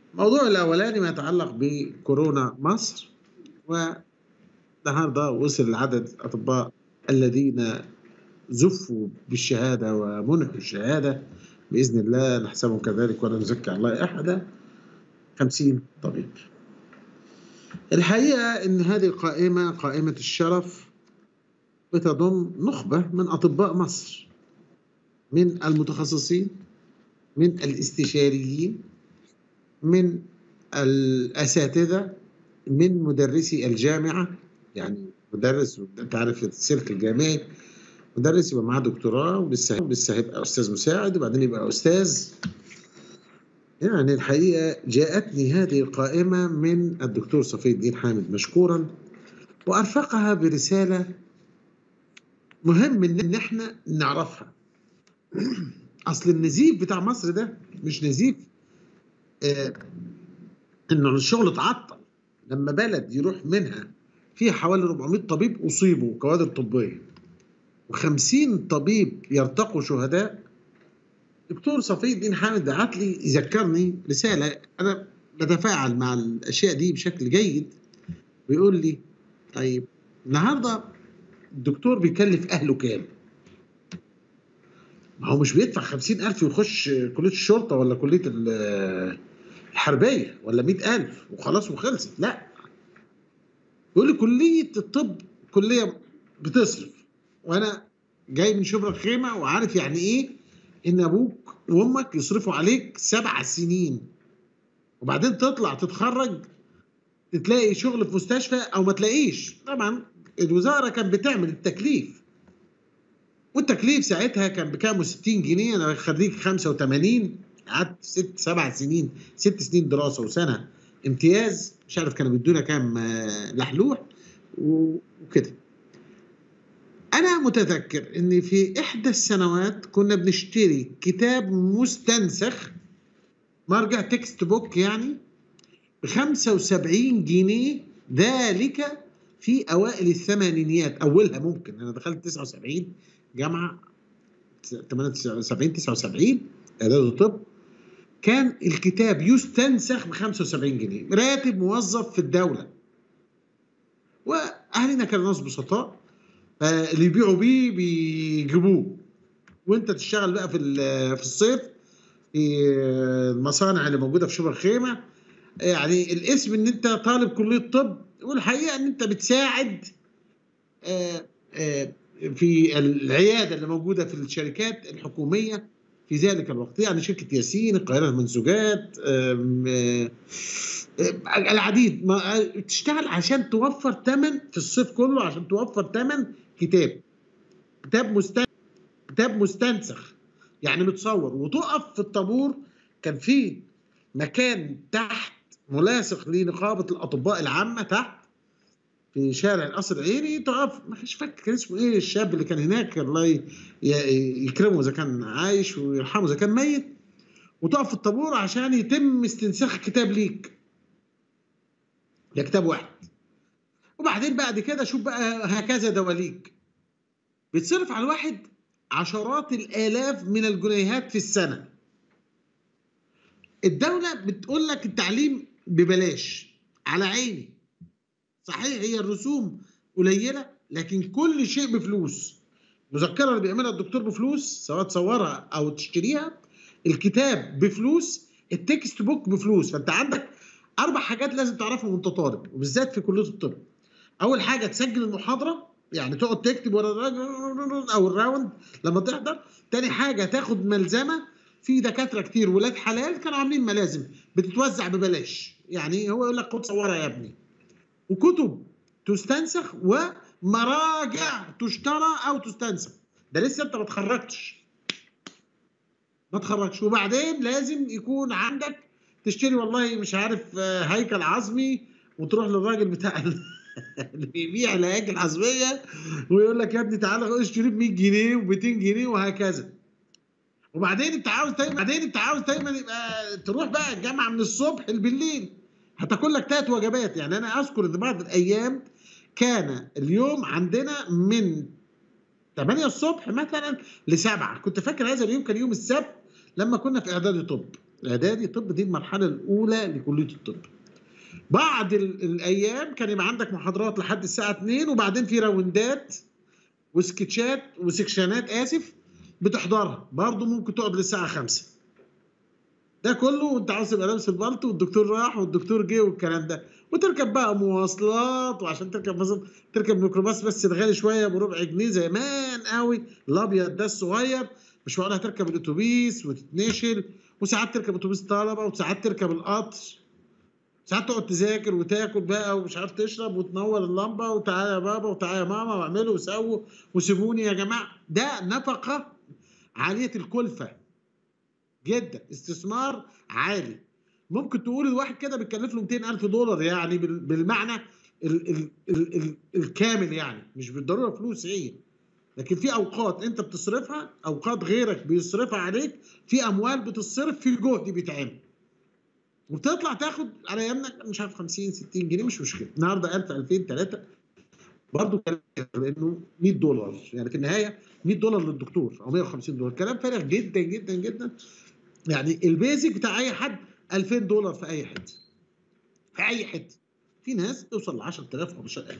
الموضوع الأولاني ما يتعلق بكورونا مصر والنهارده وصل العدد الأطباء الذين زفوا بالشهادة ومنحوا الشهادة بإذن الله نحسبهم كذلك ولا نزكي على الله أحدا 50 طبيب الحقيقة إن هذه القائمة قائمة الشرف بتضم نخبة من أطباء مصر من المتخصصين من الاستشاريين من الأساتذة من مدرسي الجامعة يعني مدرس أنت عارف السلك الجامعي مدرس يبقى معاه دكتوراه ولسه لسه هيبقى أستاذ مساعد وبعدين يبقى أستاذ يعني الحقيقة جاءتني هذه القائمة من الدكتور صفي الدين حامد مشكورا وأرفقها برسالة مهم إن إحنا نعرفها أصل النزيف بتاع مصر ده مش نزيف آه إنه الشغل اتعطل لما بلد يروح منها فيها حوالي 400 طبيب أصيبوا كوادر طبية و50 طبيب يرتقوا شهداء دكتور صفي الدين حامد بعت لي يذكرني رساله انا بتفاعل مع الاشياء دي بشكل جيد بيقول لي طيب النهارده الدكتور بيكلف اهله كام؟ ما هو مش بيدفع خمسين ألف ويخش كلية الشرطة ولا كلية الحربية ولا مئة ألف وخلاص وخلصت لا يقول لي كلية الطب كلية بتصرف وأنا جاي من شبرا الخيمة وعارف يعني إيه ان ابوك وامك يصرفوا عليك سبع سنين وبعدين تطلع تتخرج تلاقي شغل في مستشفى او ما تلاقيش طبعا الوزاره كانت بتعمل التكليف والتكليف ساعتها كان بكام 60 جنيه انا خريج 85 قعدت ست سبع سنين ست سنين دراسه وسنه امتياز مش عارف كانوا بيدونا كام لحلوح وكده أنا متذكر إن في إحدى السنوات كنا بنشتري كتاب مستنسخ مرجع تكست بوك يعني ب 75 جنيه ذلك في أوائل الثمانينيات أولها ممكن أنا دخلت 79 جامعة 78 79 إعداد طب كان الكتاب يستنسخ ب 75 جنيه راتب موظف في الدولة وأهلنا كانوا ناس بسطاء اللي يبيعوا بيه بيجيبوه وانت تشتغل بقى في في الصيف في المصانع اللي موجوده في شبرا الخيمه يعني الاسم ان انت طالب كليه طب والحقيقه ان انت بتساعد في العياده اللي موجوده في الشركات الحكوميه في ذلك الوقت يعني شركه ياسين القاهره للمنسوجات العديد ما تشتغل عشان توفر ثمن في الصيف كله عشان توفر ثمن كتاب كتاب مستنسخ كتاب مستنسخ يعني متصور وتقف في الطابور كان في مكان تحت ملاصق لنقابه الاطباء العامه تحت في شارع القصر العيني تقف مش فاكر كان اسمه ايه الشاب اللي كان هناك الله يكرمه اذا كان عايش ويرحمه اذا كان ميت وتقف في الطابور عشان يتم استنساخ الكتاب ليك ده كتاب واحد وبعدين بعد كده شوف بقى هكذا دواليك بيتصرف على الواحد عشرات الالاف من الجنيهات في السنه الدوله بتقول لك التعليم ببلاش على عيني صحيح هي الرسوم قليله لكن كل شيء بفلوس المذكره اللي بيعملها الدكتور بفلوس سواء تصورها او تشتريها الكتاب بفلوس التكست بوك بفلوس فانت عندك اربع حاجات لازم تعرفهم وانت طالب وبالذات في كليه الطب اول حاجه تسجل المحاضره يعني تقعد تكتب ورا او الراوند لما تحضر تاني حاجه تاخد ملزمه في دكاتره كتير ولاد حلال كانوا عاملين ملازم بتتوزع ببلاش يعني هو يقول لك خد صورها يا ابني وكتب تستنسخ ومراجع تشترى او تستنسخ ده لسه انت ما اتخرجتش ما اتخرجش وبعدين لازم يكون عندك تشتري والله مش عارف هيكل عظمي وتروح للراجل بتاع اللي بيبيع الهياكل العظميه ويقول لك يا ابني تعالى اشتري ب 100 جنيه و200 جنيه وهكذا وبعدين انت عاوز دايما بعدين انت عاوز دايما يبقى تروح بقى الجامعه من الصبح بالليل هتاكل لك ثلاث وجبات يعني انا اذكر ان بعض الايام كان اليوم عندنا من 8 الصبح مثلا ل 7 كنت فاكر هذا اليوم كان يوم السبت لما كنا في اعدادي طب اعدادي طب دي المرحله الاولى لكليه الطب بعد الايام كان يبقى عندك محاضرات لحد الساعه 2 وبعدين في راوندات وسكتشات وسكشنات اسف بتحضرها برضه ممكن تقعد للساعه 5 ده كله وانت عاوز تبقى لابس البلطو والدكتور راح والدكتور جه والكلام ده وتركب بقى مواصلات وعشان تركب مثلا تركب ميكروباص بس الغالي شويه بربع جنيه زمان قوي الابيض ده الصغير مش معقول هتركب الاتوبيس وتتنشل وساعات تركب اتوبيس طلبه وساعات تركب القطر ساعات تقعد تذاكر وتاكل بقى ومش عارف تشرب وتنور اللمبه وتعالى يا بابا وتعالى يا ماما واعملوا وسووا وسيبوني يا جماعه ده نفقه عاليه الكلفه جدا استثمار عالي ممكن تقول الواحد كده بيكلف له 200000 دولار يعني بالمعنى ال ال ال ال الكامل يعني مش بالضروره فلوس هي لكن في اوقات انت بتصرفها اوقات غيرك بيصرفها عليك في اموال بتصرف في جهد بيتعمل وبتطلع تاخد على يمنك مش عارف 50 60 جنيه مش مشكله النهارده 1000 2000 3 برضه لانه 100 دولار يعني في النهايه 100 دولار للدكتور او 150 دولار كلام فارغ جدا جدا جدا يعني البيزك بتاع اي حد 2000 دولار في اي حته في اي حته في ناس توصل ل 10000 15000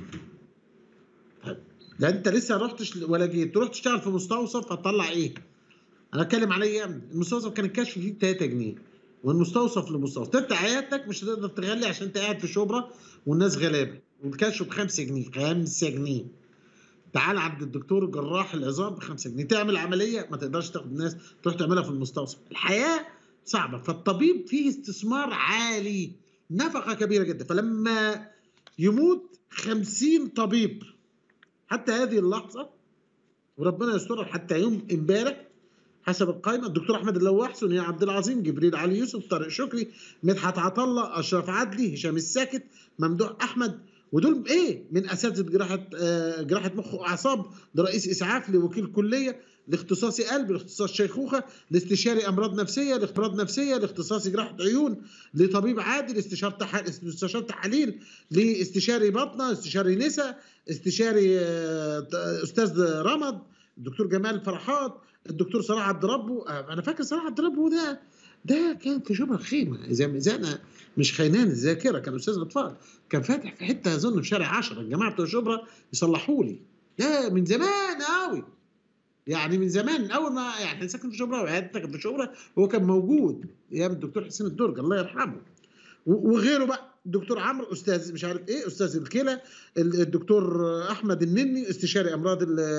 طيب ده انت لسه ما رحتش ولا جيت تروح تشتغل في مستوصف هتطلع ايه؟ انا اتكلم على ايه المستوصف كان الكشف فيه 3 جنيه والمستوصف لمستوصف تفتح عيادتك مش هتقدر تغلي عشان انت قاعد في شبرا والناس غلابه والكشف ب 5 جنيه 5 جنيه تعال عند الدكتور جراح العظام ب 5 جنيه تعمل عمليه ما تقدرش تاخد الناس تروح تعملها في المستوصف الحياه صعبه فالطبيب فيه استثمار عالي نفقه كبيره جدا فلما يموت 50 طبيب حتى هذه اللحظه وربنا يسترها حتى يوم امبارح حسب القائمه الدكتور احمد اللواح سنيا عبد العظيم جبريل علي يوسف طارق شكري مدحت عطله اشرف عدلي هشام الساكت ممدوح احمد ودول ايه من اساتذه جراحه آه جراحه مخ واعصاب لرئيس اسعاف لوكيل كليه لاختصاصي قلب لاختصاص شيخوخه لاستشاري امراض نفسيه لاختراض نفسيه لاختصاصي جراحه عيون لطبيب عادي لاستشاره تحاليل استشاره تحاليل لاستشاري بطنه استشاري نساء استشاري آه استاذ رمض الدكتور جمال فرحات الدكتور صلاح عبد ربه انا فاكر صلاح عبد ربه ده ده كان في شبه خيمه اذا اذا انا مش خينان الذاكره كان استاذ اطفال كان فاتح في حته اظن في شارع 10 الجماعه بتوع شبرا يصلحوا لي ده من زمان قوي يعني من زمان من اول ما يعني احنا ساكن في شبرا وعيادتنا كانت في شبرا هو كان موجود ايام الدكتور حسين الدرج الله يرحمه وغيره بقى الدكتور عمرو استاذ مش عارف ايه استاذ الكلى الدكتور احمد النني استشاري امراض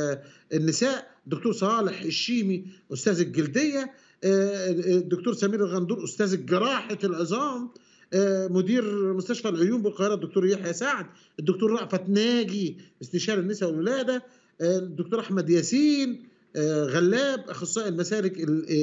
النساء الدكتور صالح الشيمي استاذ الجلديه الدكتور سمير الغندور استاذ جراحه العظام مدير مستشفى العيون بالقاهره الدكتور يحيى سعد الدكتور رأفت ناجي استشاري النساء والولاده الدكتور احمد ياسين غلاب اخصائي المسالك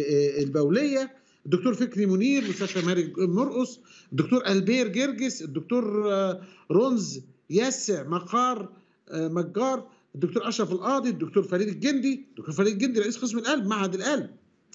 البوليه الدكتور فكري منير مستشفى ماري مرقص الدكتور البير جرجس الدكتور رونز ياسع مقار مجار الدكتور اشرف القاضي الدكتور فريد الجندي الدكتور فريد الجندي رئيس قسم القلب معهد القلب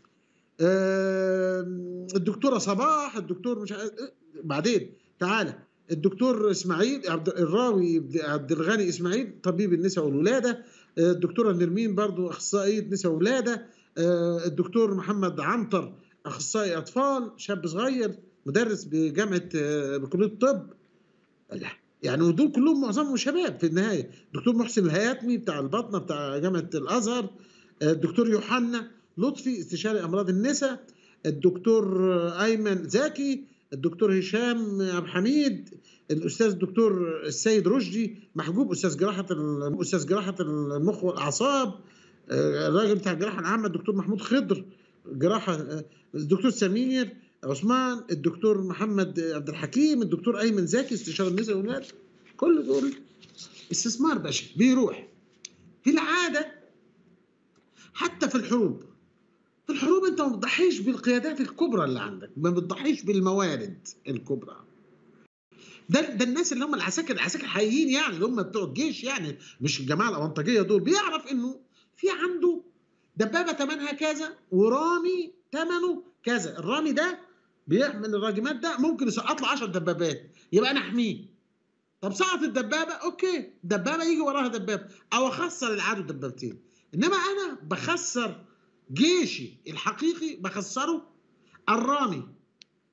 الدكتوره صباح الدكتور مش عارف بعدين تعالى الدكتور اسماعيل عبد الراوي عبد الغني اسماعيل طبيب النساء والولاده الدكتوره نرمين برضو اخصائيه نساء ولاده الدكتور محمد عنتر اخصائي اطفال شاب صغير مدرس بجامعه بكليه الطب يعني ودول كلهم معظمهم شباب في النهايه الدكتور محسن الهياتمي بتاع البطنه بتاع جامعه الازهر الدكتور يوحنا لطفي استشاري امراض النساء الدكتور ايمن زكي الدكتور هشام عبد الحميد الاستاذ الدكتور السيد رشدي محجوب استاذ جراحه استاذ جراحه المخ والاعصاب الراجل بتاع الجراحه العامه الدكتور محمود خضر جراحه الدكتور سمير عثمان الدكتور محمد عبد الحكيم الدكتور ايمن زكي استشاره النساء والولاد كل دول استثمار بشري بيروح في العاده حتى في الحروب في الحروب انت ما بتضحيش بالقيادات الكبرى اللي عندك ما بتضحيش بالموارد الكبرى ده ده الناس اللي هم العساكر العساكر الحقيقيين يعني اللي هم بتوع الجيش يعني مش الجماعه الاونطاجيه دول بيعرف انه في عنده دبابه ثمنها كذا ورامي ثمنه كذا الرامي ده بيحمل الراجمات ده ممكن يسقط له 10 دبابات يبقى انا احميه طب سقط الدبابه اوكي دبابه يجي وراها دبابه او اخسر العدو دبابتين انما انا بخسر جيشي الحقيقي بخسره الرامي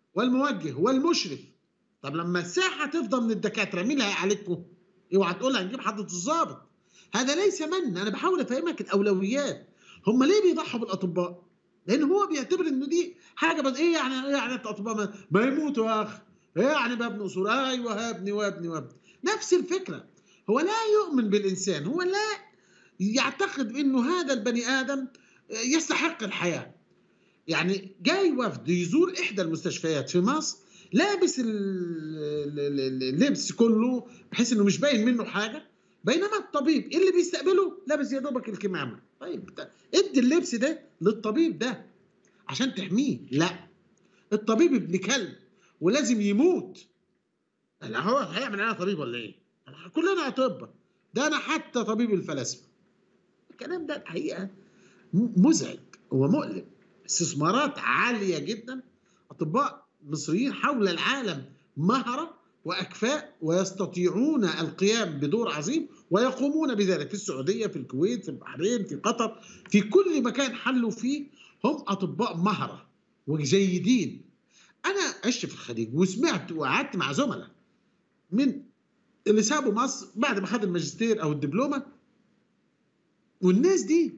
والموجه والمشرف طب لما الساحه تفضى من الدكاتره مين اللي هيعالجكم؟ اوعى تقول هنجيب حضره الضابط هذا ليس من انا بحاول افهمك الاولويات هم ليه بيضحوا بالاطباء؟ لان هو بيعتبر ان دي حاجه بس ايه يعني ايه يعني الاطباء ما, ما يموتوا يا اخي ايه يعني بابن اصول ايوه هابني وابني وابني نفس الفكره هو لا يؤمن بالانسان هو لا يعتقد انه هذا البني ادم يستحق الحياه يعني جاي وفد يزور احدى المستشفيات في مصر لابس اللبس كله بحيث انه مش باين منه حاجه بينما الطبيب اللي بيستقبله لابس يا دوبك الكمامه طيب ادي اللبس ده للطبيب ده عشان تحميه لا الطبيب ابن كلب ولازم يموت لا هو هيعمل انا طبيب ولا ايه كلنا اطباء ده انا حتى طبيب الفلاسفه الكلام ده الحقيقه مزعج ومؤلم استثمارات عاليه جدا اطباء مصريين حول العالم مهره واكفاء ويستطيعون القيام بدور عظيم ويقومون بذلك في السعوديه في الكويت في البحرين في قطر في كل مكان حلوا فيه هم اطباء مهره وجيدين انا عشت في الخليج وسمعت وقعدت مع زملاء من اللي سابوا مصر بعد ما خد الماجستير او الدبلومه والناس دي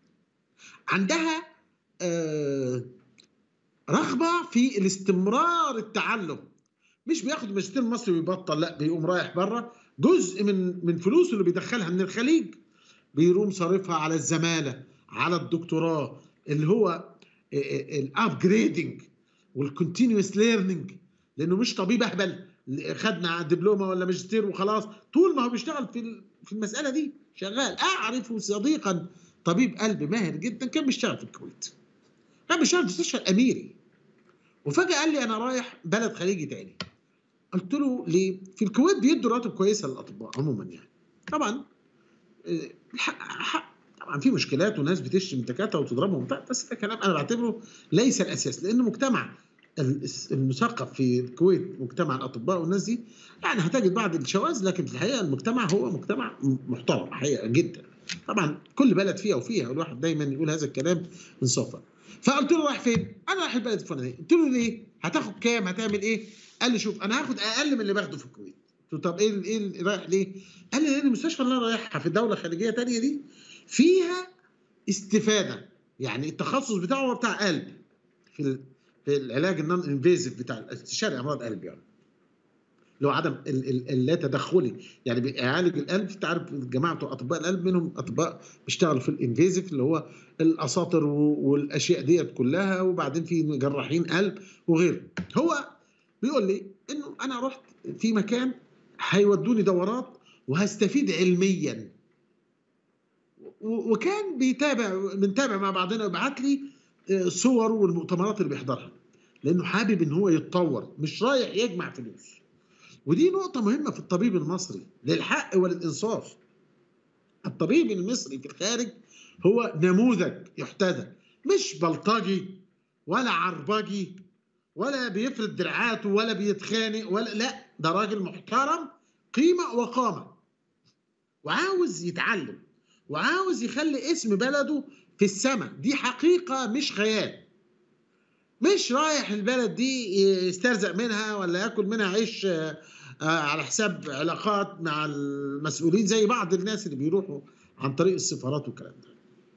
عندها آه رغبه في الاستمرار التعلم مش بياخد ماجستير مصري ويبطل لا بيقوم رايح بره جزء من من فلوسه اللي بيدخلها من الخليج بيقوم صارفها على الزماله على الدكتوراه اللي هو الابجريدنج والكونتينوس ليرنينج لانه مش طبيب اهبل خدنا دبلومه ولا ماجستير وخلاص طول ما هو بيشتغل في في المساله دي شغال اعرف صديقا طبيب قلب ماهر جدا كان بيشتغل في الكويت كان بيشتغل في مستشفى الاميري وفجاه قال لي انا رايح بلد خليجي تاني قلت له ليه؟ في الكويت بيدوا راتب كويسه للاطباء عموما يعني طبعا الحق حق طبعا في مشكلات وناس بتشتم الدكاتره وتضربهم بس ده كلام انا بعتبره ليس الاساس لان مجتمع المثقف في الكويت مجتمع الاطباء والناس دي يعني هتجد بعض الشواذ لكن في الحقيقه المجتمع هو مجتمع محترم حقيقه جدا طبعا كل بلد فيها وفيها والواحد دايما يقول هذا الكلام انصافا فقلت له رايح فين؟ انا رايح البلد الفلانيه قلت له ليه؟ هتاخد كام؟ هتعمل ايه؟ قال لي شوف انا هاخد اقل من اللي باخده في الكويت قلت له طب ايه ايه رايح ليه؟ قال لي لان المستشفى اللي انا رايحها في الدوله الخليجيه ثانيه دي فيها استفاده يعني التخصص بتاعه هو بتاع قلب في في العلاج النون انفيزيف بتاع استشاري امراض قلب يعني اللي هو عدم اللا تدخلي يعني بيعالج القلب انت عارف جماعه اطباء القلب منهم اطباء بيشتغلوا في الانفيزيف اللي هو الاساطر والاشياء ديت كلها وبعدين في جراحين قلب وغيره هو بيقول لي انه انا رحت في مكان هيودوني دورات وهستفيد علميا وكان بيتابع بنتابع مع بعضنا ويبعت لي صور والمؤتمرات اللي بيحضرها لانه حابب ان هو يتطور مش رايح يجمع فلوس ودي نقطة مهمة في الطبيب المصري للحق وللإنصاف الطبيب المصري في الخارج هو نموذج يحتذى مش بلطجي ولا عربجي ولا بيفرد دراعاته ولا بيتخانق ولا لا ده راجل محترم قيمة وقامة وعاوز يتعلم وعاوز يخلي اسم بلده في السماء دي حقيقة مش خيال مش رايح البلد دي يسترزق منها ولا ياكل منها عيش على حساب علاقات مع المسؤولين زي بعض الناس اللي بيروحوا عن طريق السفارات والكلام ده.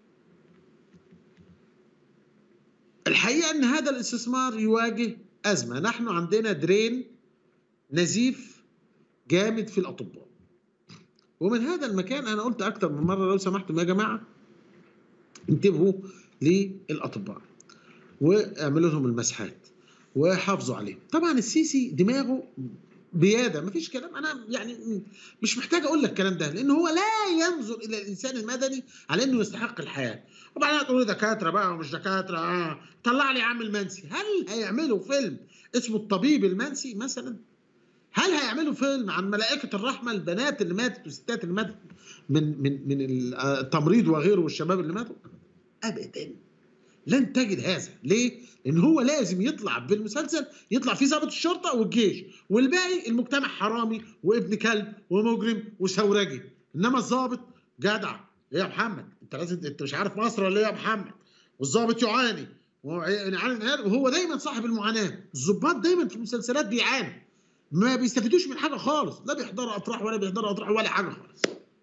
الحقيقه ان هذا الاستثمار يواجه ازمه، نحن عندنا درين نزيف جامد في الاطباء. ومن هذا المكان انا قلت اكتر من مره لو سمحتم يا جماعه انتبهوا للاطباء. واعملوا لهم المسحات وحافظوا عليهم طبعا السيسي دماغه بياده مفيش كلام انا يعني مش محتاج اقول لك الكلام ده لان هو لا ينظر الى الانسان المدني على انه يستحق الحياه وبعدين تقول دكاتره بقى ومش دكاتره اه طلع لي عم المنسي هل هيعملوا فيلم اسمه الطبيب المنسي مثلا هل هيعملوا فيلم عن ملائكه الرحمه البنات اللي ماتت والستات اللي ماتت من من من التمريض وغيره والشباب اللي ماتوا ابدا لن تجد هذا ليه لان هو لازم يطلع في المسلسل يطلع فيه ضابط الشرطه والجيش والباقي المجتمع حرامي وابن كلب ومجرم وثورجي انما الضابط جدع ايه يا محمد انت لازم انت مش عارف مصر ولا ايه يا محمد والضابط يعاني وهو يعني عن انهيار وهو دايما صاحب المعاناه الضباط دايما في المسلسلات بيعانوا ما بيستفيدوش من حاجه خالص لا بيحضروا افراح ولا بيحضروا افراح ولا حاجه خالص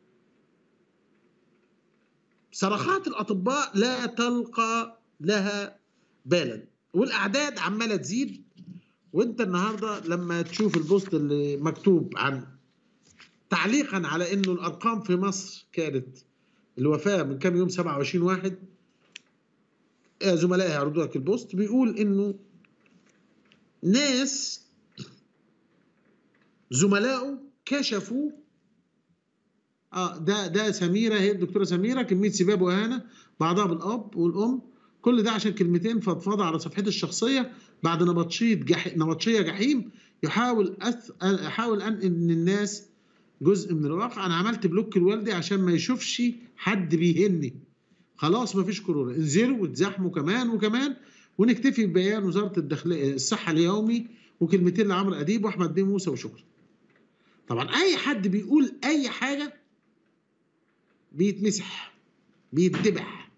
صرخات الاطباء لا تلقى لها بالا والاعداد عماله تزيد وانت النهارده لما تشوف البوست اللي مكتوب عن تعليقا على انه الارقام في مصر كانت الوفاه من كام يوم 27 واحد زملائي هيعرضوا لك البوست بيقول انه ناس زملائه كشفوا اه ده ده سميره هي الدكتوره سميره كميه سباب واهانه بعضها بالاب والام كل ده عشان كلمتين فضفضه على صفحتي الشخصيه بعد نبطشيه جح... نبطشيه جحيم يحاول أث... احاول انقل من الناس جزء من الواقع انا عملت بلوك لوالدي عشان ما يشوفش حد بيهني خلاص مفيش كورونا انزلوا وتزاحموا كمان وكمان ونكتفي ببيان وزاره الداخليه الصحه اليومي وكلمتين لعمرو اديب واحمد بن موسى وشكرا طبعا اي حد بيقول اي حاجه بيتمسح بيتذبح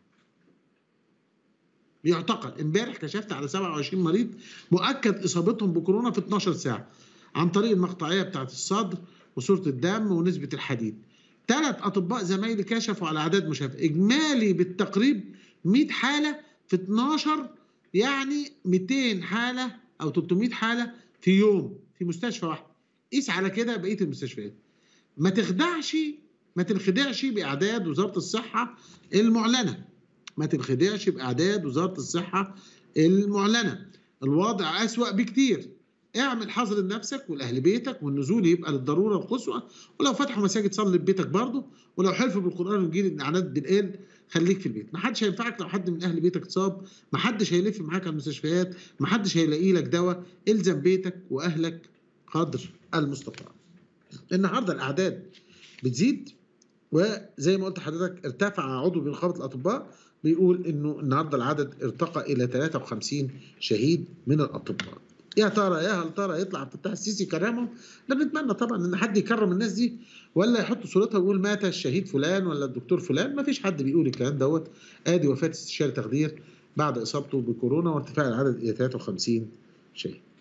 بيعتقل امبارح كشفت على 27 مريض مؤكد اصابتهم بكورونا في 12 ساعه عن طريق المقطعيه بتاعت الصدر وصوره الدم ونسبه الحديد ثلاث اطباء زمايلي كشفوا على اعداد مشافهه اجمالي بالتقريب 100 حاله في 12 يعني 200 حاله او 300 حاله في يوم في مستشفى واحد قيس على كده بقيه المستشفيات ما تخدعش ما تنخدعش باعداد وزاره الصحه المعلنه ما تنخدعش باعداد وزاره الصحه المعلنه الوضع اسوا بكتير اعمل حظر لنفسك ولاهل بيتك والنزول يبقى للضروره القصوى ولو فتحوا مساجد صلي في بيتك برضه ولو حلفوا بالقران والانجيل ان اعداد بالقل خليك في البيت ما حدش هينفعك لو حد من اهل بيتك اتصاب ما حدش هيلف معاك على المستشفيات ما حدش هيلاقي لك دواء الزم بيتك واهلك قدر المستطاع النهارده الاعداد بتزيد وزي ما قلت لحضرتك ارتفع عضو بنقابه الاطباء بيقول انه النهارده العدد ارتقى الى 53 شهيد من الاطباء يا ترى يا هل ترى يطلع عبد الفتاح السيسي كرامه ده بنتمنى طبعا ان حد يكرم الناس دي ولا يحط صورتها ويقول مات الشهيد فلان ولا الدكتور فلان ما فيش حد بيقول الكلام دوت ادي وفاه استشاري تخدير بعد اصابته بكورونا وارتفاع العدد الى 53 شهيد